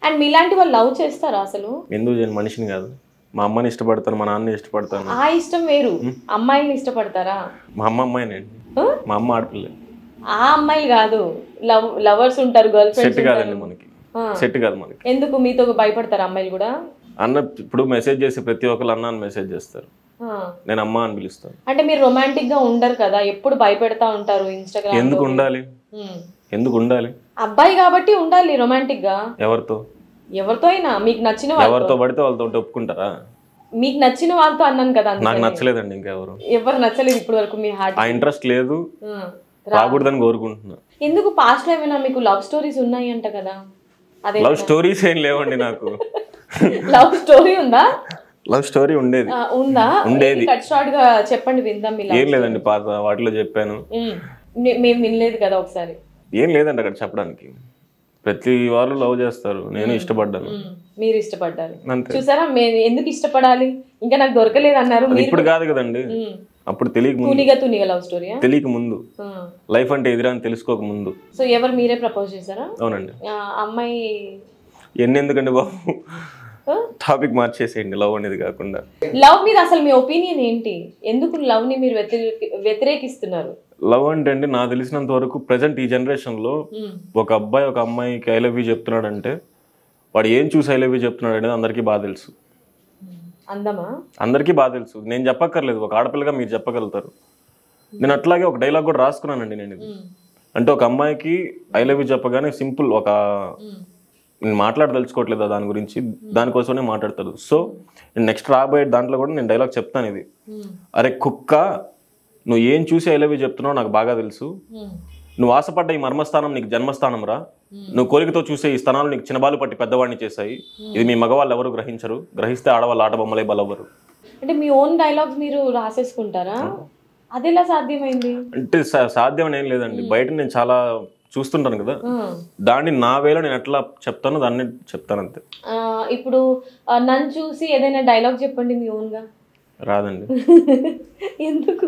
And మీలాంటి వాళ్ళు love చేస్తారా అసలు ఎందుకు నేను మనిషిని కాదు మా అమ్మని ఇష్టపడతాను మా నాన్నని ఇష్టపడతాను ఆ ఇష్టం వేరు అమ్మాయిని ఇష్టపడతారా మా అమ్మ అమ్మాయినండి Huh? మా అమ్మ ఆడపిల్ల ఆ అమ్మాయిలు కాదు లవ్ లవర్స్ ఉంటారు గర్ల్ సెట్ ఫ్రెండ్స్ కాదండి మనకి సెట్ కాదు మనకి ఎందుకు మీతో భయపడతారు అమ్మాయిలు కూడా అన్న ఇప్పుడు మెసేజ్ చేసి ప్రతి ఒక్కరు అన్న అని మెసేజ్ చేస్తారు ఆ. నేను అమ్మ అని పిలుస్తాను అంటే మీరు రొమాంటిక్ గా ఉండరు కదా ఎప్పుడు భయపెడతా ఉంటారు ఇన్స్టాగ్రామ్ ఎందుకు ఉండాలి ఎందుకు ఉండాలి అబ్బాయి కాబట్టి ఉండాలి రొమాంటిక్ గా ఎవరితో ఎవరితో అయినా మీకు నచ్చిన వాళ్ళు ఎవరితో పడితే వాళ్ళతో ఒప్పుకుంటారా మీకు నచ్చిన వాళ్ళతో అన్నాను కదా అందుకే. నాకు నచ్చలేదండి ఇంకెవరు ఎవరు నచ్చలేదు ఇప్పటి వరకు మీ హార్ట్ ఆ ఇంట్రెస్ట్ లేదు రాకూడదని కోరుకుంటున్నా ఎందుకు పాస్ట్ లో ఏమైనా మీకు లవ్ స్టోరీస్ ఉన్నాయి అంట కదా అదే లవ్ స్టోరీస్ ఏం లేవండి నాకు లవ్ స్టోరీ ఉందా లవ్ స్టోరీ ఉండేది ఆ, ఉందా ఉండేది. కట్ షార్ట్ గా చెప్పండి విందాం మీ love ఏం లేదండి పాత వాటిలో చెప్పాను ఉమ్. నే- మేము వినలేదు కదా ఒకసారి ఏం లేదండి అక్కడ చెప్పడానికి ప్రతి వాళ్ళు లవ్ చేస్తారు నేను ఇష్టపడ్డాను ఉమ్. మీరు ఇష్టపడ్డారు అంతే చూసారా మేము ఎందుకు ఇష్టపడాలి ఇంకా నాకు దొరకలేదు అన్నారు అది మీరు ఇప్పుడు కాదు కదండి ఉమ్. అప్పుడు తెలియక ముందు తునిగా తునిగా లవ్ స్టోరీయా తెలియక ముందు లైఫ్ అంటే ఎదురా అని తెలుసుకోక ముందు సో ఎవరు మీరే ప్రపోజ్ చేశారా అవునండి ఆ, అమ్మాయి ఎన్ని ఎందుకండి బాబు ఆ? టాపిక్ మార్చేసేయండి లవ్ అనేది కాకుండా లవ్ మీద అసలు మీ ఒపీనియన్ ఏంటి ఎందుకు లవ్ ని మీరు వ్యతిరేకి వ్యతిరేకిస్తున్నారు లవ్ అంటే అండి నాకు తెలిసినంత వరకు ప్రజెంట్ ఈ జనరేషన్ లో ఉమ్. ఒక అబ్బాయి ఒక అమ్మాయికి ఐ లవ్ యూ చెప్తున్నాడంటే వాడు ఏం చూసి ఐ లవ్ యూ చెప్తున్నాడు అనేది అందరికీ బాగా తెలుసు అందమా అందరికీ బాగా తెలుసు నేను చెప్పక్కర్లేదు ఒక ఆడపిల్లగా మీరు చెప్పగలుగుతారు నేను అట్లాగే ఒక డైలాగ్ కూడా రాసుకున్నానండి నేను ఇది ఉమ్. అంటే ఒక అమ్మాయికి ఐ లవ్ యూ చెప్పగానే సింపుల్ ఒక ఉమ్. నేను మాట్లాడదలుచుకోవట్లేదు దాని గురించి దానికోసమే మాట్లాడతారు సో నేను నెక్స్ట్ రాబోయే దాంట్లో కూడా నేను డైలాగ్ చెప్తాను ఇది ఉమ్. అరే కుక్క నువ్వు ఏం చూసి ఐ లవ్ యూ చెప్తున్నావు నాకు బాగా తెలుసు ఉమ్. నువ్వు ఆశపడ్డ ఈ మర్మస్థానం నీకు జన్మస్థానం రా నువ్వు కోరికతో చూసే ఈ స్థానాలు నీకు చిన్నబాలు పట్టి పెద్దవాడిని చేశాయి ఇది మీ మగవాళ్ళు ఎవరు గ్రహించరు గ్రహిస్తే ఆడవాళ్ళు ఆట బొమ్మలే బలవ్వరు అంటే మీ ఓన్ డైలాగ్స్ మీరు రాసేసుకుంటారా అది ఎలా సాధ్యమైంది అంటే సా- సాధ్యం అని ఏం లేదండి బయట నేను చాలా చూస్తుంటాను కదా ఉమ్. దాన్ని నా వేలో నేను ఎట్లా చెప్తానో దాన్ని చెప్తాను అంతే ఆ, ఇప్పుడు ఆ, నన్ను చూసి ఏదైనా డైలాగ్ చెప్పండి మీ ఓన్ గా రాదండి ఎందుకు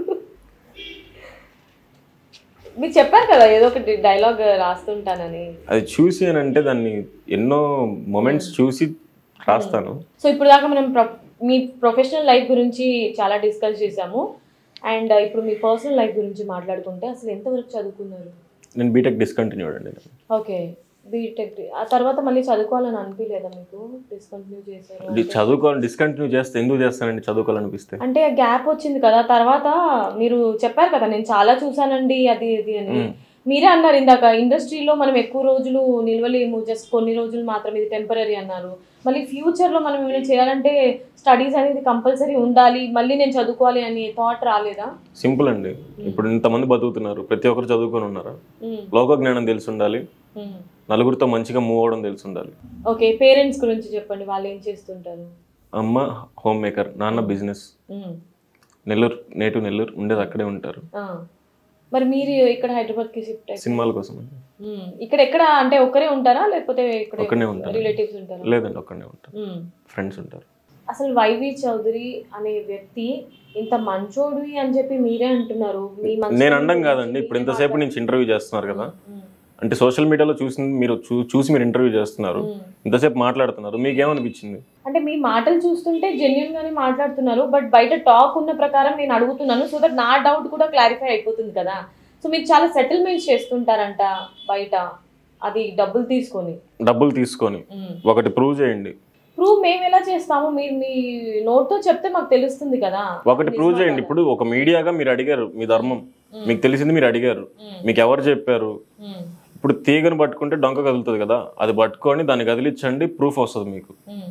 మీరు చెప్పారు కదా ఏదో ఒకటి డైలాగ్ రాస్తుంటానని అది చూసి అని అంటే దాన్ని ఎన్నో మొమెంట్స్ చూసి రాస్తాను సో ఇప్పుడు దాకా మనం ప్రొ మీ ప్రొఫెషనల్ లైఫ్ గురించి చాలా డిస్కస్ చేసాము అండ్ ఇప్పుడు మీ పర్సనల్ లైఫ్ గురించి మాట్లాడుకుంటే అసలు ఎంతవరకు చదువుకున్నారు నేను బీటెక్ డిస్కంటిన్యూడ్ అండి ఓకే బీటెక్ ఆ తర్వాత మళ్ళీ చదువుకోవాలని అనిపించలేదా మీకు డిస్కంటిన్యూ చేశారు ఇది చదువుకోవాలి డిస్కంటిన్యూ చేస్తే ఎందుకు చేస్తానండి చదువుకోవాలనిపిస్తే అంటే గ్యాప్ వచ్చింది కదా తర్వాత మీరు చెప్పారు కదా నేను చాలా చూసానండి అది ఇది అని మీరే అన్నారు ఇందాక ఇండస్ట్రీలో మనం ఎక్కువ రోజులు నిల్వలేము జస్ట్ కొన్ని రోజులు మాత్రం ఇది టెంపరీ అన్నారు మళ్ళీ future లో మనం ఏమైనా చేయాలంటే స్టడీస్ అనేది కంపల్సరీ ఉండాలి మళ్ళీ నేను చదువుకోవాలి అని థాట్ రాలేదా సింపుల్ అండి ఇప్పుడు ఇంతమంది బతుకుతున్నారు ప్రతి ఒక్కరు చదువుకొని ఉన్నారు ఉమ్, లోక జ్ఞానం తెలిసి ఉండాలి ఉమ్. నలుగురితో మంచిగా మూవ్ అవడం తెలిసి ఉండాలి ఓకే పేరెంట్స్ గురించి చెప్పండి వాళ్ళు ఏం చేస్తుంటారు అమ్మ హోమ్ మేకర్ నాన్న బిజినెస్ ఉమ్, నెల్లూరు నేటివ్ నెల్లూరు ఉండేది అక్కడే ఉంటారు ఆ. మరి మీరు ఇక్కడ హైదరాబాద్కి షిఫ్ట్ అయ్యి సినిమాల కోసం అండి ఉమ్, ఇక్కడ ఎక్కడ అంటే ఒక్కరే ఉంటారా లేకపోతే ఇక్కడ ఒక్కనే ఉంటాను. రిలేటివ్స్ ఉంటారా లేదండి ఒక్కడే ఉంటారు ఉమ్. ఫ్రెండ్స్ ఉంటారు అసలు వైవి చౌదరి అనే వ్యక్తి ఇంత మంచోడు అని చెప్పి మీరే అంటున్నారు మీ మంచి నేను అండం కాదండి ఇప్పుడు ఇంతసేపు నుంచి ఇంటర్వ్యూ చేస్తున్నారు కదా ఉమ్, అంటే సోషల్ మీడియాలో చూసి మీరు చూ- చూసి మీరు ఇంటర్వ్యూ చేస్తున్నారు ఉమ్. ఇంతసేపు మాట్లాడుతున్నారు మీకేమనిపించింది అంటే మీ మాటలు చూస్తుంటే జెన్యున్ గానే మాట్లాడుతున్నారు బట్ బయట టాక్ ఉన్న ప్రకారం నేను అడుగుతున్నాను సో దట్ నా డౌట్ కూడా క్లారిఫై అయిపోతుంది కదా సో మీరు చాలా సెటిల్మెంట్స్ చేస్తుంటారంట బయట అది డబ్బులు తీసుకొని డబ్బులు తీసుకొని ఒకటి ప్రూవ్ చేయండి ప్రూవ్ మేము ఎలా చేస్తాము మీరు మీ నోట్తో చెప్తే మాకు తెలుస్తుంది కదా ఒకటి ప్రూవ్ చేయండి ఇప్పుడు ఒక మీడియాగా మీరు అడిగారు మీ ధర్మం మీకు తెలిసింది మీరు అడిగారు ఉమ్, మీకు ఎవరు చెప్పారు ఉమ్, ఇప్పుడు తీగను పట్టుకుంటే డొంక కదులుతుంది కదా అది పట్టుకొని దాన్ని కదిలించండి ప్రూఫ్ వస్తుంది మీకు ఉమ్,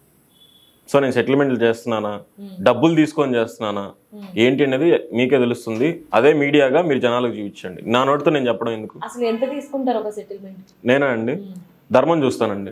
సో నేను సెటిల్మెంట్లు చేస్తున్నానా డబ్బులు తీసుకొని చేస్తున్నానా ఏంటి అనేది మీకే తెలుస్తుంది అదే మీడియాగా మీరు జనాలకు చూపించండి నా నోటితో నేను చెప్పడం ఎందుకు అసలు ఎంత తీసుకుంటారు ఒక సెటిల్మెంట్ నేనా అండి ధర్మం చూస్తానండి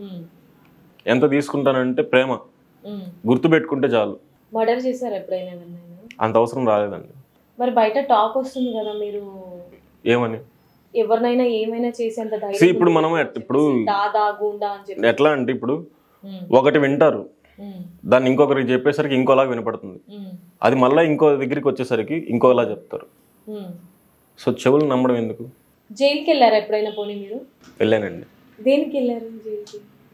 ఎంత తీసుకుంటానంటే ప్రేమ గుర్తు పెట్టుకుంటే చాలు మర్డర్ చేశారు ఎప్పుడైనా ఎవరినైనా అంత అవసరం రాలేదండి మరి బయట టాక్ వస్తుంది కదా మీరు ఏమని ఎవరినైనా ఏమైనా చేసేంత See, ధైర్యం ఇప్పుడు మనం ఎట్- ఇప్పుడు దాదా గుండా అని చెప్పి ఎట్లా అంటే ఇప్పుడు ఉమ్, ఒకటి వింటారు ఉమ్, దాన్ని ఇంకొకరికి చెప్పేసరికి ఇంకోలాగా వినపడుతుంది ఉమ్, అది మళ్ళీ ఇంకో దగ్గరికి వచ్చేసరికి ఇంకోలా చెప్తారు ఉమ్. సో చెవులు నమ్మడం ఎందుకు జైలుకి వెళ్ళారా ఎప్పుడైనా పోనీ మీరు వెళ్ళానండి దేనికి వెళ్ళారు జైలుకి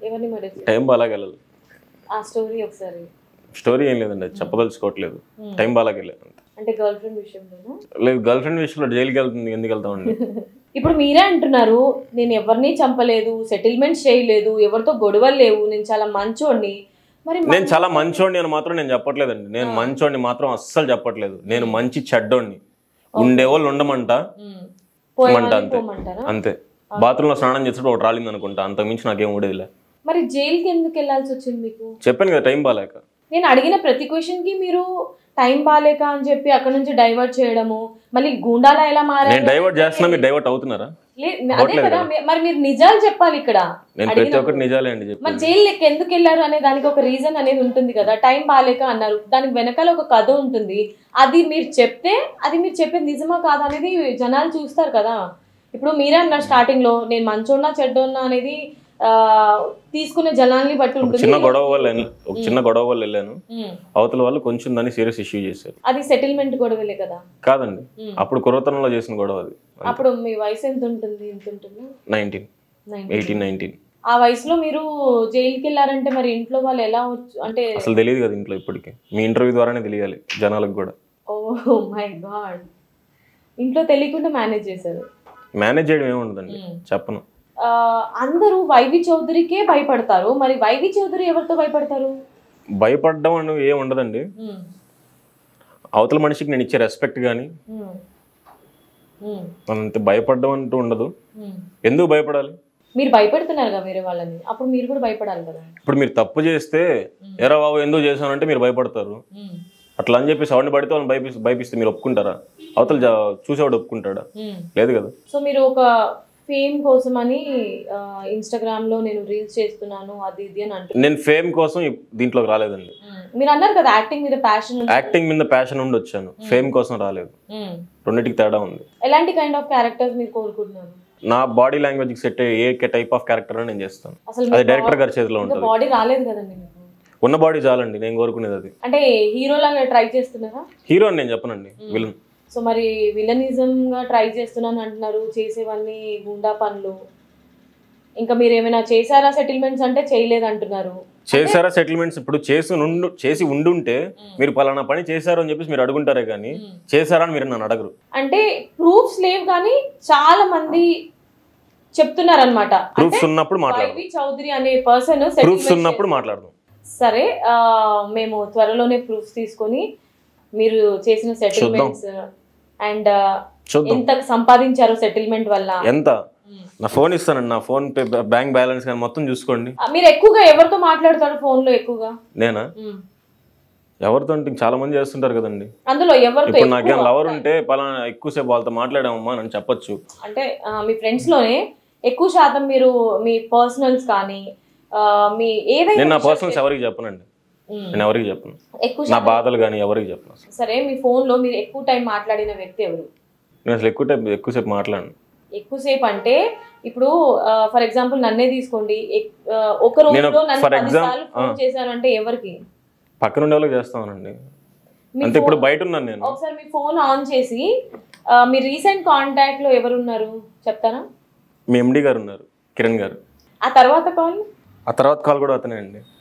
ఎవరిని మర్డర్ టైం బాగా వెళ్ళాలి ఆ స్టోరీ ఒకసారి స్టోరీ ఏం లేదండి అది చెప్పదలుచుకోవట్లేదు టైం బాగా వెళ్ళాలి అంతే అంటే గర్ల్ ఫ్రెండ్ విషయంలోనా లేదు గర్ల్ ఫ్రెండ్ విషయంలో జైలుకి వెళ్తుంది ఎందుకు వెళ్తామండి ఇప్పుడు మీరే అంటున్నారు నేను ఎవరిని చంపలేదు సెటిల్మెంట్స్ చేయలేదు ఎవరితో గొడవలు లేవు నేను చాలా మంచోడిని మరి మ- నేను చాలా మంచోడిని అని మాత్రం నేను చెప్పట్లేదండి నేను మంచోడిని మాత్రం అస్సలు చెప్పట్లేదు నేను మంచి చెడ్డోడిని ఉండేవాళ్ళు ఉండమంట ఉమ్. మంట పోయేవాళ్ళని అంతే పోమంటారా అంతే బాత్రూంలో స్నానం చేసేటప్పుడు ఒకటి రాలింది అనుకుంటా అంతకు మించి నాకేం ఉండేదిలే మరి జైలుకి ఎందుకు వెళ్ళాల్సి వచ్చింది మీకు చెప్పాను కదా టైం బాగాలేక నేను అడిగిన ప్రతి క్వశ్చన్ కి మీరు టైం బాగాలేక అని చెప్పి అక్కడ నుంచి డైవర్ట్ చేయడము మళ్ళీ గూండాలా ఎలా మారారు నేను డైవర్ట్ చేస్తున్నా మీరు డైవర్ట్ అవుతున్నారా లే- అదే కదా మీ- మరి మీరు నిజాలు చెప్పాలి ఇక్కడ నేను ప్రతి ఒక్కటి నిజాలే అండి చెప్పి మరి జైలుకి ఎందుకు వెళ్ళారు అనే దానికి ఒక రీజన్ అనేది ఉంటుంది కదా టైం బాగాలేక అన్నారు దానికి వెనకాల ఒక కథ ఉంటుంది అది మీరు చెప్తే అది మీరు చెప్పేది నిజమా కాదా అనేది జనాలు చూస్తారు కదా ఇప్పుడు మీరే అన్నారు స్టార్టింగ్ లో నేను మంచోన్నా చెడ్డోన్నా అనేది ఆ, తీసుకునే జనాల్ని బట్టి ఉంటుంది చిన్న గొడవ వల్ల వెళ్ళ- ఒక చిన్న గొడవ వల్ల వెళ్ళాను ఉమ్. అవతల వాళ్ళు కొంచెం దాన్ని సీరియస్ ఇష్యూ చేశారు అది సెటిల్మెంట్ గొడవలే కదా కాదండి ఉమ్. అప్పుడు కుర్రతనంలో చేసిన గొడవ అది అప్పుడు మీ వయసు ఎంత ఉంటుంది ఎంత ఉంటుంది నైన్టీన్ Nineteen. ఎయిటీన్ నైన్టీన్ ఆ వయసులో మీరు జైలుకి వెళ్ళారంటే మరి ఇంట్లో వాళ్ళు ఎలా వచ్చు అంటే అసలు తెలియదు కదా ఇంట్లో ఇప్పటికి మీ ఇంటర్వ్యూ ద్వారానే తెలియాలి జనాలకు కూడా ఓ మై గాడ్ ఇంట్లో తెలియకుండా మేనేజ్ చేశారు మేనేజ్ చేయడం ఏముండదండి ఉమ్. చెప్పను ఆ, అందరూ వైవి చౌదరికే భయపడతారు మరి వైవి చౌదరి ఎవరితో భయపడతారు భయపడడం అని ఏం ఉండదండి ఉమ్, అవతల మనిషికి నేను ఇచ్చే రెస్పెక్ట్ కానీ ఉమ్, ఉమ్, అంతే భయపడడం అంటూ ఉండదు ఉమ్. ఎందుకు భయపడాలి మీరు భయపెడుతున్నారు కదా వేరే వాళ్ళని అప్పుడు మీరు కూడా భయపడాలి కదా ఇప్పుడు మీరు తప్పు చేస్తే ఎరా బాబు ఎందుకు చేశానంటే మీరు భయపడతారు ఉమ్, అట్లా అని చెప్పి సౌండ్ పడితే వాళ్ళని భయపిస్తే భయపిస్తే మీరు ఒప్పుకుంటారా అవతల జా- చూసేవాడు ఒప్పుకుంటాడా ఉమ్. లేదు కదా సో మీరు ఒక ఫేమ్ కోసం అని ఇన్స్టాగ్రామ్ లో నేను రీల్స్ చేస్తున్నాను అది ఇది అని అంటున్నారు నేను ఫేమ్ కోసం ఇప్- దీంట్లోకి రాలేదండి మీరు అన్నారు కదా యాక్టింగ్ మీద ప్యాషన్ యాక్టింగ్ మీద ప్యాషన్ ఉండి వచ్చాను ఫేమ్ కోసం రాలేదు రెండింటికి తేడా ఉంది ఎలాంటి కైండ్ ఆఫ్ క్యారెక్టర్స్ మీరు కోరుకుంటున్నారు నా బాడీ లాంగ్వేజ్ సెట్ అయ్యే ఏ టైప్ ఆఫ్ క్యారెక్టర్ నేను చేస్తాను అసలు అది డైరెక్టర్ గారి చేతిలో ఇంకా ఉంటుంది బాడీ రాలేదు కదండి మీకు ఉన్న బాడీ చాలండి నేను కోరుకునేది అది అంటే హీరో లాగా ట్రై చేస్తున్నారా హీరో అని నేను చెప్పనండి విలన్ సో మరి విలనిజం గా ట్రై చేస్తున్నాను అంటున్నారు చేసేవన్నీ గుండా పనులు ఇంకా మీరు ఏమైనా చేశారా సెటిల్మెంట్స్ అంటే చేయలేదు అంటున్నారు చేశారా సెటిల్మెంట్స్ ఇప్పుడు చేసి నుండు చేసి ఉండుంటే మీరు పలానా పని చేశారు అని చెప్పేసి మీరు అడుగుంటారే కానీ చేశారా అని మీరు నన్ను అడగరు అంటే ప్రూఫ్స్ లేవు కానీ చాలా మంది చెప్తున్నారు అనమాట ప్రూఫ్స్ ఉన్నప్పుడు మాట్లాడదాం వైవి చౌదరి అనే పర్సన్ ప్రూఫ్స్ ఉన్నప్పుడు మాట్లాడదాం సరే ఆ, మేము త్వరలోనే ప్రూఫ్స్ తీసుకొని మీరు చేసిన సెటిల్మెంట్స్ అండ్ చూద్దాం ఎంత సంపాదించారో సెటిల్మెంట్ వల్ల ఎంత నా ఫోన్ ఇస్తానండి నా ఫోన్ పే బ్యాంక్ బ్యాలెన్స్ కానీ మొత్తం చూసుకోండి ఆ, మీరు ఎక్కువగా ఎవరితో మాట్లాడతారు ఫోన్ లో ఎక్కువగా నేనా ఉమ్. ఎవరితో అంటే ఇంక చాలా మంది చేస్తుంటారు కదండి అందులో ఎవరితో ఇప్పుడు నాకేం ఎక్కువ- లవర్ ఉంటే పలానా ఎక్కువసేపు వాళ్ళతో మాట్లాడామమ్మా అని చెప్పొచ్చు అంటే ఆ, మీ ఫ్రెండ్స్ లోనే ఎక్కువ శాతం మీరు మీ పర్సనల్స్ కానీ ఆ, మీ ఏదైనా నేను నా విషయం పర్సనల్స్ ఎవరికి చెప్పనండి ఉమ్. నేను ఎవరికి చెప్పను ఎక్కువ నా శాతం బాధలు కానీ ఎవరికి చెప్పను అసలు. సరే మీ ఫోన్ లో మీరు ఎక్కువ టైం మాట్లాడిన వ్యక్తి ఎవరు నేను అసలు ఎక్కువ టైం ఎక్కువసేపు మాట్లాడను ఎక్కువసేపు అంటే ఇప్పుడు ఫర్ ఎగ్జాంపుల్ నన్నే తీసుకోండి ఎక్- ఆ, ఒక నేను రోజులో నన్ను for పది exam- సార్లు ఫోన్ చేశారు అంటే ఎవరికి పక్కన ఉండే వాళ్ళకి చేస్తానండి మీ అంతే ఇప్పుడు phone- బయట ఉన్నాను నేను ఒకసారి మీ ఫోన్ ఆన్ చేసి ఆ, మీ రీసెంట్ కాంటాక్ట్ లో ఎవరు ఉన్నారు చెప్తారా మీ ఎండి గారు ఉన్నారు కిరణ్ గారు ఆ తర్వాత కాల్ ఆ తర్వాత కాల్ కూడా అతనే అండి